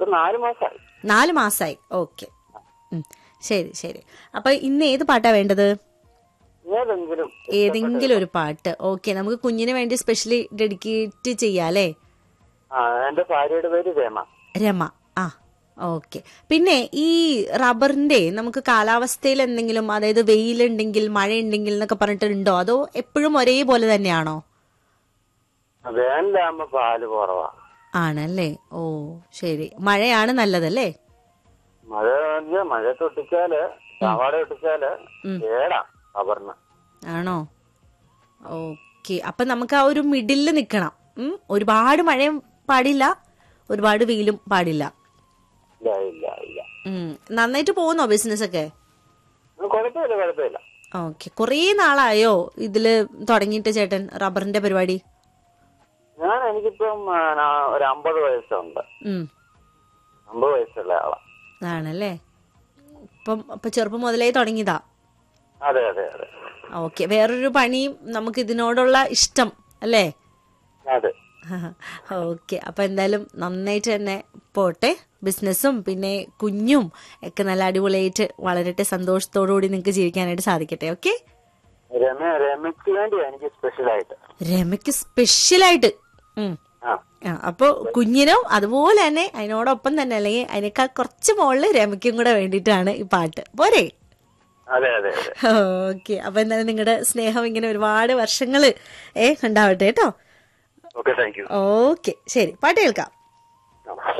ഇപ്പൊ നാല് മാസമായി നാല് മാസമായി ഓക്കെ ശരി ശരി അപ്പൊ ഇന്ന് ഏത് പാട്ടാ വേണ്ടത് ഏതെങ്കിലും ഏതെങ്കിലും ഒരു പാട്ട് ഓക്കെ നമുക്ക് കുഞ്ഞിന് വേണ്ടി സ്പെഷ്യലി ഡെഡിക്കേറ്റ് ചെയ്യാം അല്ലേ ആ എന്റെ ഭാര്യയുടെ പേര് രമ രമ ആ ഓക്കെ പിന്നെ ഈ റബ്ബറിന്റെ നമുക്ക് കാലാവസ്ഥയിൽ എന്തെങ്കിലും അതായത് വെയിലുണ്ടെങ്കിൽ മഴയുണ്ടെങ്കിൽ എന്നൊക്കെ പറഞ്ഞിട്ടുണ്ടോ അതോ എപ്പോഴും ഒരേപോലെ തന്നെയാണോ വേനലാകുമ്പോ പാല് കുറവാ ആണല്ലേ ഓ ശരി മഴയാണ് നല്ലതല്ലേ മഴ പറഞ്ഞാ മഴ തൊട്ടിച്ചാല് സവാട ഒട്ടിച്ചാല് കേടാ റബ്ബറിന് ആണോ ഓക്കെ അപ്പൊ നമുക്ക് ആ ഒരു മിഡില് നിക്കണം ഉം, ഒരുപാട് മഴയും പാടില്ല ഒരുപാട് വെയിലും പാടില്ല ഇല്ല ഇല്ല ഇല്ല ഉം, നന്നായിട്ട് പോകുന്നോ ബിസിനസ് ഒക്കെ ഉം, കുഴപ്പമില്ല കുഴപ്പമില്ല ഓക്കെ കുറേ നാളായോ ഇതില് തുടങ്ങിയിട്ട് ചേട്ടൻ റബ്ബറിന്റെ പരിപാടി ഞാൻ എനിക്കിപ്പം ആ, നാ- ഒരു അമ്പത് വയസ്സുണ്ട് ഉം അമ്പത് വയസ്സുള്ള ആളാ ആണല്ലേ ഇപ്പം അപ്പൊ ചെറുപ്പം മുതലേ തുടങ്ങിയതാ അതെ അതെ അതെ ഓക്കെ വേറൊരു പണിയും നമുക്ക് ഇതിനോടുള്ള ഇഷ്ടം അല്ലേ അതെ ഓക്കെ അപ്പൊ എന്തായാലും നന്നായിട്ട് തന്നെ പോട്ടെ ബിസിനസ്സും പിന്നെ കുഞ്ഞും ഒക്കെ നല്ല അടിപൊളിയായിട്ട് വളരട്ടെ സന്തോഷത്തോടുകൂടി നിങ്ങൾക്ക് ജീവിക്കാനായിട്ട് സാധിക്കട്ടെ ഓക്കെ രമ രമയ്ക്ക് വേണ്ടിയാ എനിക്ക് സ്പെഷ്യലായിട്ട് രമയ്ക്ക് സ്പെഷ്യലായിട്ട് ഉം. ആ ആ അപ്പൊ കുഞ്ഞിനും അതുപോലെ തന്നെ അതിനോടൊപ്പം തന്നെ അല്ലെങ്കിൽ അതിനേക്കാൾ കുറച്ച് മുകളിൽ രമയ്ക്കും കൂടെ വേണ്ടിയിട്ടാണ് ഈ പാട്ട് പോരെ അതെ അതെ അതെ ഓക്കെ അപ്പൊ എന്തായാലും നിങ്ങളുടെ സ്നേഹം ഇങ്ങനെ ഒരുപാട് വർഷങ്ങള് ഏ ഉണ്ടാവട്ടെ കേട്ടോ ഓക്കെ താങ്ക് യു ഓക്കെ ശരി പാട്ട് കേൾക്കാം